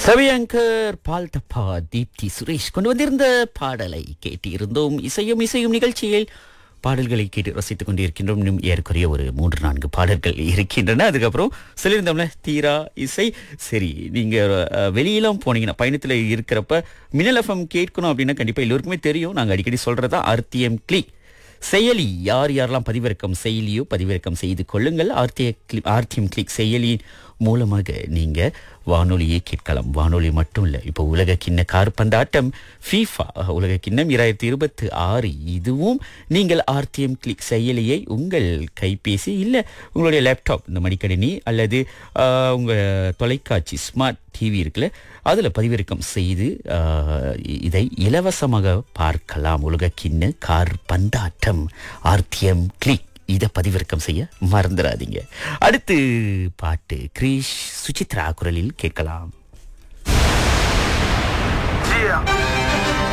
சவியங்கர் பால் டப்பா தீப்தி சுரேஷ் கொண்டு வந்திருந்த பாடலை கேட்டிருந்தோம் இசையும் இசையும் நிகழ்ச்சியில் பாடல்களை கேட்டு ரசித்துக் கொண்டிருக்கின்றோம் இன்னும் ஏறக்குறைய ஒரு மூன்று நான்கு பாடல்கள் இருக்கின்றன அதுக்கப்புறம் சொல்லியிருந்தோம்ல தீரா இசை சரி நீங்க அஹ், வெளியெல்லாம் போனீங்கன்னா பயணத்துல இருக்கிறப்ப மின்னல் எஃப்எம் கேட்கணும் அப்படின்னா கண்டிப்பா எல்லோருக்குமே தெரியும் நாங்க அடிக்கடி சொல்றதா ஆர்டிஎம் கிளிக் செயலி யார் யாரெல்லாம் பதிவிறக்கம் செயலியோ பதிவிறக்கம் செய்து கொள்ளுங்கள் ஆர்டிஏ கிளிக் ஆர்டிஎம் கிளிக் செயலியின் மூலமாக நீங்க வானொலியை கேட்கலாம் வானொலி மட்டும் இல்லை இப்போ உலக கிண்ண கார்பந்தாட்டம் ஃபீஃபா உலக கிண்ணம் இராயிரத்தி இருபத்தி ஆறு இதுவும் நீங்கள் ஆர்டிஎம் கிளிக் செயலியை உங்கள் கைபேசி இல்லை உங்களுடைய லேப்டாப் இந்த மடிக்கணினி அல்லது ஆஹ், உங்க தொலைக்காட்சி ஸ்மார்ட் டிவி இருக்குல்ல அதில் பதிவிறக்கம் செய்து ஆஹ், இதை இலவசமாக பார்க்கலாம் உலக கிண்ண கார் பந்தாட்டம் ஆர்டிஎம் கிளிக் இதை பதிவிறக்கம் செய்ய மறந்துடாதீங்க அடுத்து பாட்டு கிரீஷ் சுசித்ரா குரலில் கேட்கலாம்